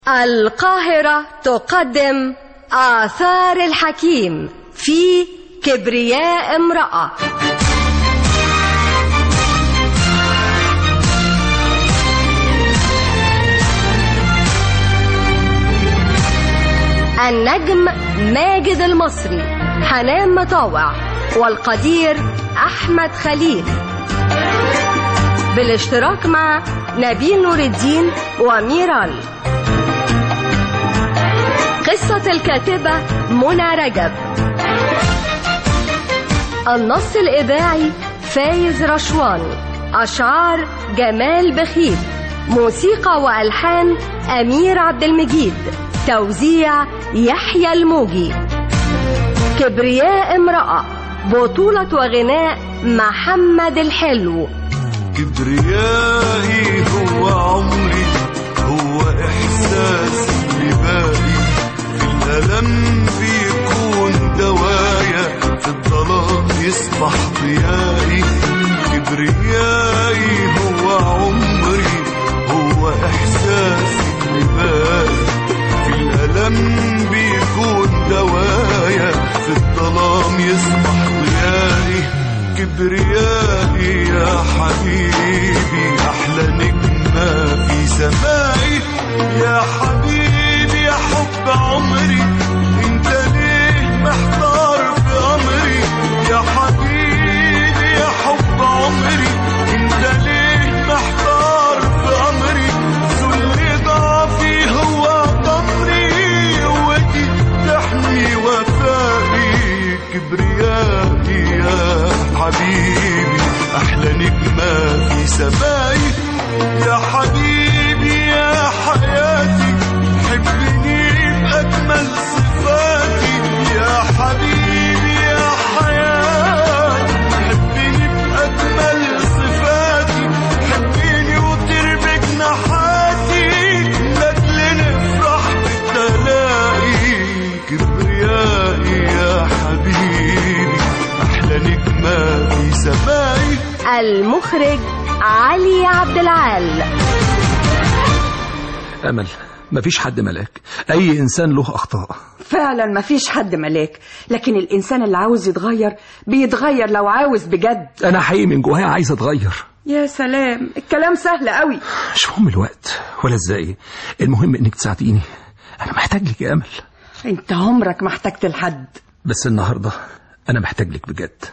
القاهرة تقدم آثار الحكيم في كبرياء امرأة النجم ماجد المصري حنان مطاوع والقدير أحمد خليل بالاشتراك مع نبيل نور الدين وميرال قصة الكاتبة منى رجب النص الإذاعي فايز رشوان أشعار جمال بخيت موسيقى وألحان أمير عبد المجيد توزيع يحيى الموجي كبرياء امرأة بطولة وغناء محمد الحلو كبريائي هو عمري هو إحساسي اللي باقي في الألم بيكون دوايا في الظلام يصبح ضيائي كبريائي هو عمري هو إحساسي اللي باقي في الألم بيكون دوايا في الظلام يصبح ضيائي كبريائي يا حبيبي أحلى نجمة في سمائي يا حبيبي يا حب عمري انت ليه محتار في أمري يا حبيبي يا حب عمري انت ليه محتار في أمري ذل ضعفي هو ضمري قوتي تحمي وفائي كبريائي يا حبيبي أحلى نجمة في سمائي يا حبيبي يا حياتي حبني بأجمل صفاتي يا حبيبي يا حياتي حبني بأجمل صفاتي حبني وطير بجناحاتي لاجل نفرح بالتلاقي كبريائي يا حبيبي أحلى نجمة في سمائي المخرج علي عبد العال أمل مفيش حد ملاك أي إنسان له أخطاء فعلا مفيش حد ملاك لكن الإنسان اللي عاوز يتغير بيتغير لو عاوز بجد أنا حقيقي من جوايا عايز أتغير يا سلام الكلام سهل قوي مش مهم الوقت ولا إزاي المهم إنك تساعديني أنا محتاج لك يا أمل انت عمرك ما احتجت لحد بس النهاردة أنا محتاج لك بجد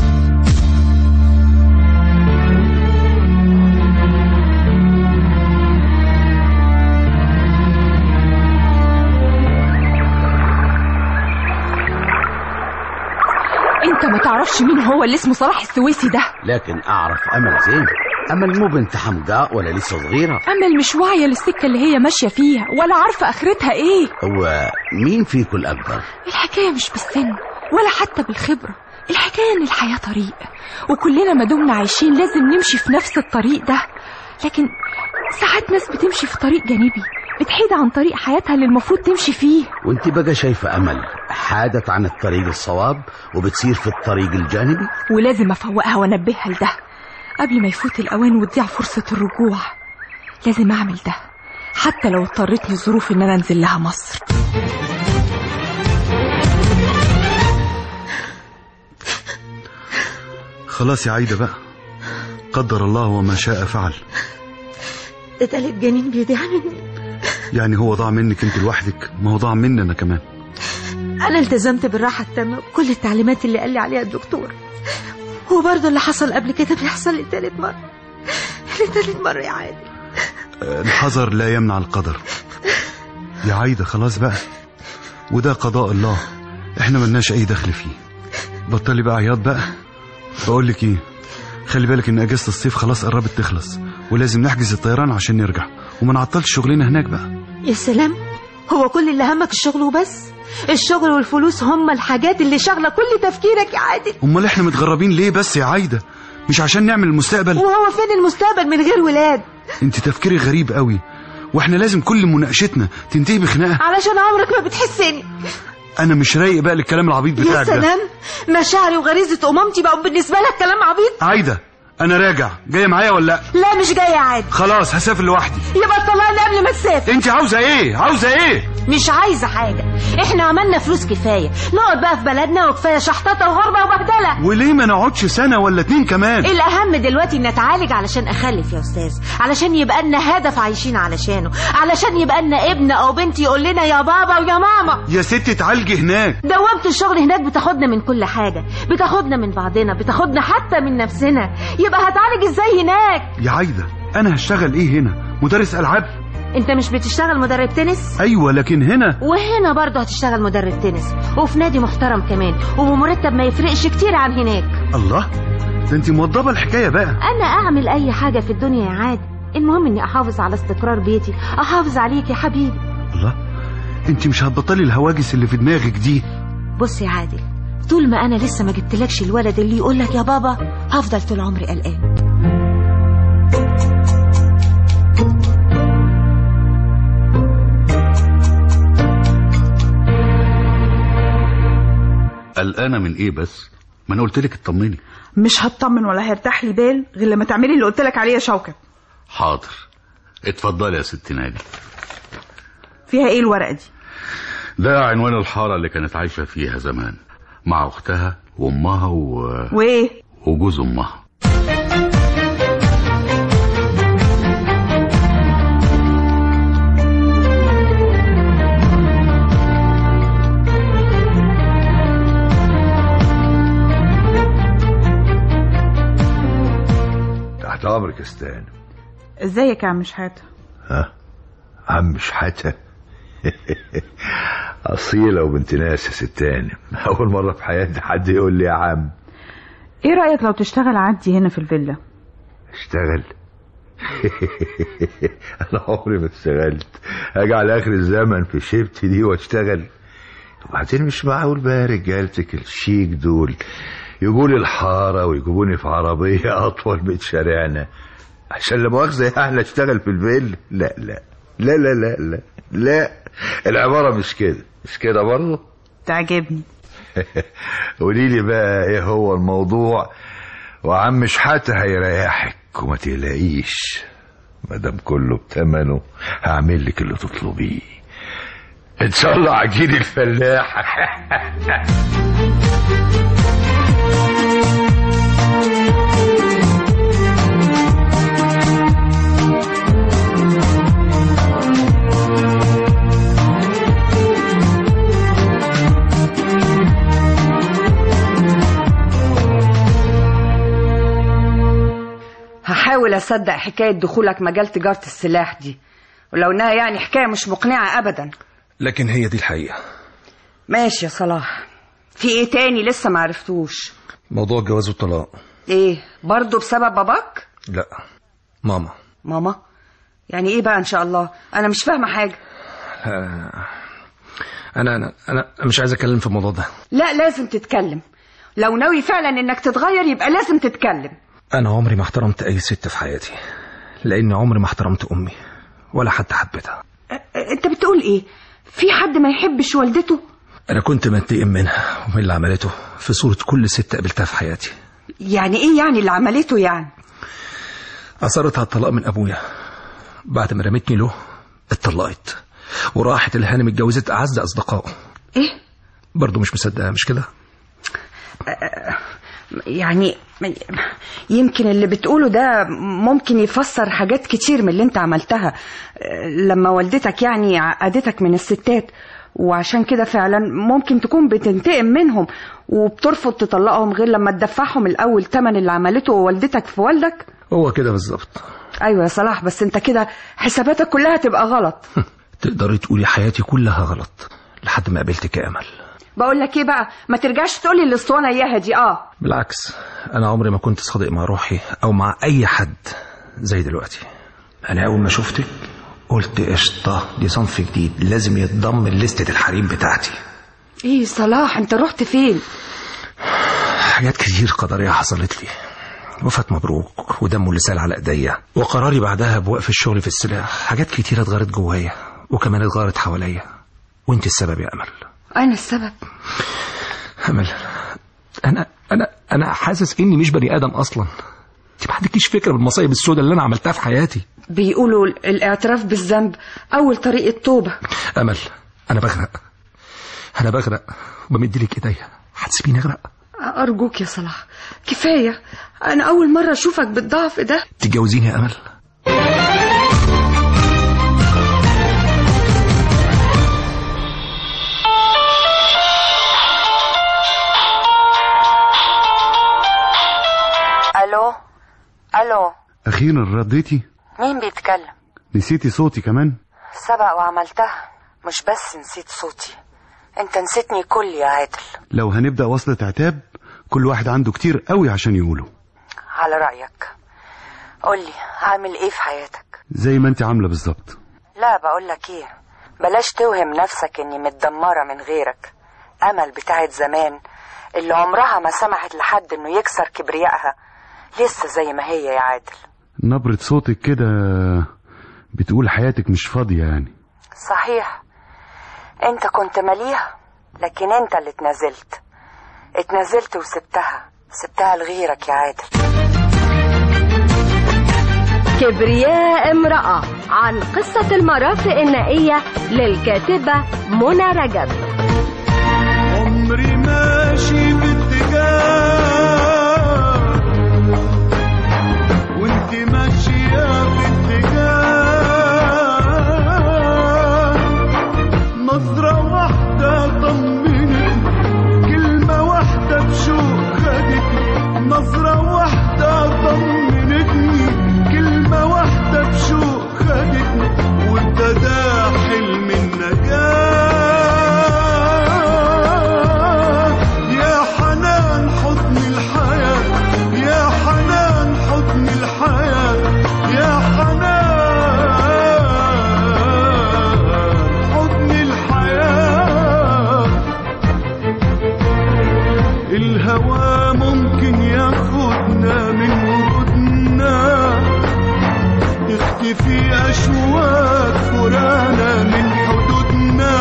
انت ما تعرفش مين هو اللي اسمه صلاح السويسي ده لكن أعرف أمل زين أمل مو بنت حمقاء ولا لسه صغيرة امل مش واعيه للسكه اللي هي ماشيه فيها ولا عارفه اخرتها ايه هو مين فيكم الأكبر الحكايه مش بالسن ولا حتى بالخبره الحكايه ان الحياه طريق وكلنا ما دمنا عايشين لازم نمشي في نفس الطريق ده لكن ساعات ناس بتمشي في طريق جانبي بتحيد عن طريق حياتها اللي المفروض تمشي فيه وانت بقى شايفة أمل حادت عن الطريق الصواب وبتسير في الطريق الجانبي ولازم افوقها وانبهها لده قبل ما يفوت الاوان وتضيع فرصه الرجوع لازم اعمل ده حتى لو اضطرتني الظروف ان انا انزل لها مصر خلاص يا عايدة بقى قدر الله وما شاء فعل ده تالت جنين بيضيع مني يعني هو ضاع منك انت لوحدك ما هو ضاع مني انا كمان انا التزمت بالراحه التامه بكل التعليمات اللي قال لي عليها الدكتور وبرضه اللي حصل قبل كده بيحصل لي تالت مره لتالت مره يا عادل آه، الحذر لا يمنع القدر يا عايدة خلاص بقى وده قضاء الله احنا ملناش اي دخل فيه بطلي بقى عياط بقى بقول لك ايه خلي بالك ان اجازة الصيف خلاص قربت تخلص ولازم نحجز الطيران عشان نرجع وما نعطلش شغلنا هناك بقى يا سلام هو كل اللي همك الشغل وبس الشغل والفلوس هم الحاجات اللي شاغله كل تفكيرك يا عادل امال احنا متغربين ليه بس يا عايدة مش عشان نعمل المستقبل وهو فين المستقبل من غير ولاد انت تفكيرك غريب قوي واحنا لازم كل مناقشتنا تنتهي بخناقه علشان عمرك ما بتحسني انا مش رايق بقى للكلام العبيط يا بتاعك ده سلام مشاعري وغريزه امومتي بقوا بالنسبه لك كلام عبيط عايده انا راجع جايه معايا ولا لا لا مش جاية عادي خلاص هسافر لوحدي يبقى طلعني قبل ما تسافر انت عاوزه ايه عاوزه ايه مش عايزة حاجة احنا عملنا فلوس كفاية نقعد بقى في بلدنا وكفاية شحططة وغربة وبهدلة وليه ما نقعدش سنه ولا اتنين كمان الأهم دلوقتي إن أتعالج علشان أخلف يا أستاذ علشان يبقى لنا هدف عايشين علشانه علشان يبقى لنا ابن أو بنت يقول لنا يا بابا ويا ماما يا ست اتعالجي هناك دوامة الشغل هناك بتاخدنا من كل حاجة بتاخدنا من بعضنا بتاخدنا حتى من نفسنا يبقى هتعالج ازاي هناك يا عايده انا هشتغل ايه هنا مدرس العاب انت مش بتشتغل مدرب تنس ايوه لكن هنا وهنا برضه هتشتغل مدرب تنس وفي نادي محترم كمان وبمرتب ما يفرقش كتير عن هناك الله ده انت موضبه الحكايه بقى انا اعمل اي حاجة في الدنيا يا عادل المهم اني احافظ على استقرار بيتي احافظ عليك يا حبيبي الله انت مش هتبطلي الهواجس اللي في دماغك دي بص يا عادل طول ما انا لسه ما جبتلكش الولد اللي يقول لك يا بابا هفضل طول عمري قلقان قلقانه من ايه بس ما انا قلت لك اطمني مش هطمن ولا هيرتاح لي بال غير لما تعملي اللي قلت لك عليه يا شوكت حاضر اتفضلي يا ست نادي فيها ايه الورقه دي ده عنوان الحاره اللي كانت عايشه فيها زمان مع اختها وامها و... وايه وجوز امها تحت امرك يا ستان ازيك يا عم شحاته ها عم شحاتة أصيلة وبنت ناس يا ستان أول مرة في حياتي حد يقول لي يا عم ايه رايك لو تشتغل عندي هنا في الفيلا اشتغل أنا عمري ما اشتغلت أجي على آخر الزمن في شيبتي دي واشتغل وبعدين مش معقول بقى رجالتك الشيك دول يجولي الحارة ويجيبوني في عربية أطول من شارعنا عشان لا مؤاخذة يعني أشتغل في الفيلا لا لا لا لا لا لا لا العبارة مش كده مش كده برضه تعجبني قولي لي بقى ايه هو الموضوع وعم شحاتة هيريحك وما تقلقيش مادام كله بتمنه هعمل لك اللي تطلبيه ان شاء الله عجين الفلاح هحاول اصدق حكايه دخولك مجال تجاره السلاح دي ولو انها يعني حكايه مش مقنعه ابدا لكن هي دي الحقيقة ماشي يا صلاح في ايه تاني لسه ما عرفتوش موضوع الجواز والطلاق ايه برضه بسبب باباك لا ماما ماما يعني ايه بقى ان شاء الله انا مش فاهمه حاجه انا انا انا مش عايز اتكلم في الموضوع ده لا لازم تتكلم لو ناوي فعلا انك تتغير يبقى لازم تتكلم انا عمري ما احترمت اي ست في حياتي لاني عمري ما احترمت امي ولا حتى حبيتها أ- انت بتقول ايه في حد ما يحبش والدته انا كنت منتقم منها ومن اللي عملته في صورة كل ست قابلتها في حياتي يعني ايه يعني اللي عملته يعني أصرت على الطلاق من أبويا بعد ما رمتني له اتطلقت وراحت الهانم اتجوزت أعز أصدقائه ايه برضه مش مصدقها مش كده يعني يمكن اللي بتقوله ده ممكن يفسر حاجات كتير من اللي انت عملتها لما والدتك يعني عقدتك من الستات وعشان كده فعلا ممكن تكون بتنتقم منهم وبترفض تطلقهم غير لما تدفعهم الاول تمن اللي عملته والدتك في والدك هو كده بالظبط ايوه يا صلاح بس انت كده حساباتك كلها تبقى غلط تقدري تقولي حياتي كلها غلط لحد ما قابلتك يا أمل بقول لك ايه بقى ما ترجعش تقولي الاسطوانه اياها دي اه بالعكس أنا عمري ما كنت صادق مع روحي أو مع أي حد زي دلوقتي أنا أول ما شفتك قلت قشطة دي صنف جديد لازم يتضم لستة الحريم بتاعتي ايه صلاح انت رحت فين حاجات كتير قدرية حصلت لي وفاة مبروك ودمه اللي سال على ايديا وقراري بعدها بوقف الشغل في السلاح حاجات كتيرة اتغيرت جوايا وكمان اتغيرت حواليا وانت السبب يا امل انا السبب امل انا انا انا حاسس اني مش بني ادم اصلا انت ما عندكيش فكره بالمصايب السوداء اللي انا عملتها في حياتي بيقولوا الاعتراف بالذنب أول طريقة توبة امل انا بغرق انا بغرق وبمد لك ايديا هتسيبيني اغرق أرجوك يا صلاح كفاية أنا أول مرة أشوفك بالضعف ده تتجوزيني يا امل ألو ألو أخيرا رديتي مين بيتكلم نسيتي صوتي كمان سبق وعملتها مش بس نسيت صوتي انت نسيتني كل يا عادل لو هنبدأ وصلة عتاب كل واحد عنده كتير قوي عشان يقوله على رأيك قولي عامل ايه في حياتك زي ما انت عاملة بالظبط لا بقولك ايه بلاش توهم نفسك اني متدمرة من غيرك امل بتاعت زمان اللي عمرها ما سمحت لحد انه يكسر كبريائها لسه زي ما هي يا عادل نبرة صوتك كده بتقول حياتك مش فاضية يعني صحيح انت كنت مليها لكن انت اللي اتنازلت اتنازلت وسبتها سبتها لغيرك يا عادل كبرياء امرأة عن قصة المرافق النائية للكاتبة منى رجب عمري ماشي باتجاه وانت ماشية باتجاه نظرة واحدة طمنتني كلمة واحدة بشوق خدتني نظرة واحدة طمنتني كلمة واحدة بشوق خدتني وابتدى حلم النجاة يا حنان حضن الحياة يا حنان حضن الحياة يا حنان حضن الحياة الهوى ممكن ياخدنا من وجودنا تختفي أشواك فرانا من حدودنا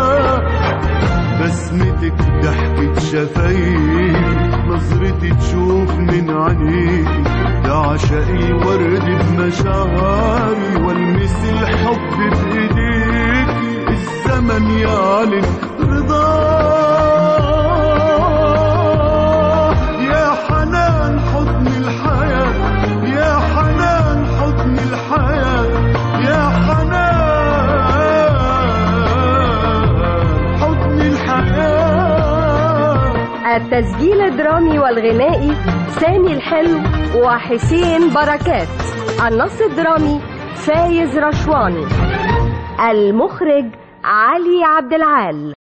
بسمتك ضحكة شفايفي نظرتي تشوف من عينيكي ده عشق الورد بمشاعري والمس الحب بايديكي الزمن يعلن رضاه يا حنان حضن الحياة يا حنان حضن الحياة يا حنان حضن الحياة التسجيل الدرامي والغنائي سامي الحلو وحسين بركات النص الدرامي فايز رشواني المخرج علي عبد العال